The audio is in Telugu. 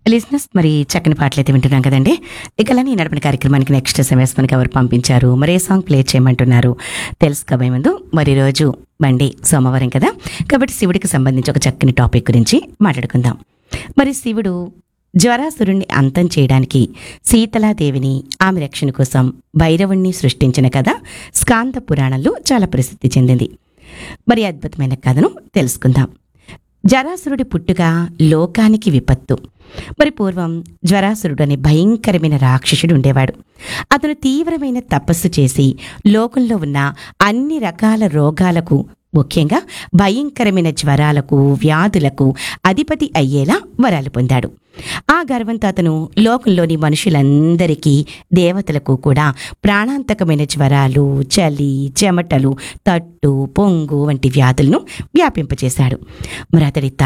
లిజినెస్ మరి చక్కని పాటలు అయితే వింటున్నాం కదండి ఇక అలానే ఈ నడిపిన కార్యక్రమానికి నెక్స్ట్ ఎస్ఎంఎస్ మనకి ఎవరు పంపించారు మరి ఏ సాంగ్ ప్లే చేయమంటున్నారు తెలుసుకోబోయే ముందు మరి రోజు మండే సోమవారం కదా కాబట్టి శివుడికి సంబంధించి ఒక చక్కని టాపిక్ గురించి మాట్లాడుకుందాం మరి శివుడు జ్వరాసురుణ్ణి అంతం చేయడానికి సీతలాదేవిని ఆమె రక్షణ కోసం భైరవుణ్ణి సృష్టించిన కథ స్కాంద పురాణంలో చాలా ప్రసిద్ధి చెందింది మరి అద్భుతమైన కథను తెలుసుకుందాం జరాసురుడి పుట్టుక లోకానికి విపత్తు మరి పూర్వం జ్వరాసురుడు అనే భయంకరమైన రాక్షసుడు ఉండేవాడు అతను తీవ్రమైన తపస్సు చేసి లోకంలో ఉన్న అన్ని రకాల రోగాలకు ముఖ్యంగా భయంకరమైన జ్వరాలకు వ్యాధులకు అధిపతి అయ్యేలా వరాలు పొందాడు ఆ గర్వంతో అతను లోకంలోని మనుషులందరికీ దేవతలకు కూడా ప్రాణాంతకమైన జ్వరాలు చలి చెమటలు తట్టు పొంగు వంటి వ్యాధులను వ్యాపింపచేశాడు మరి అతడి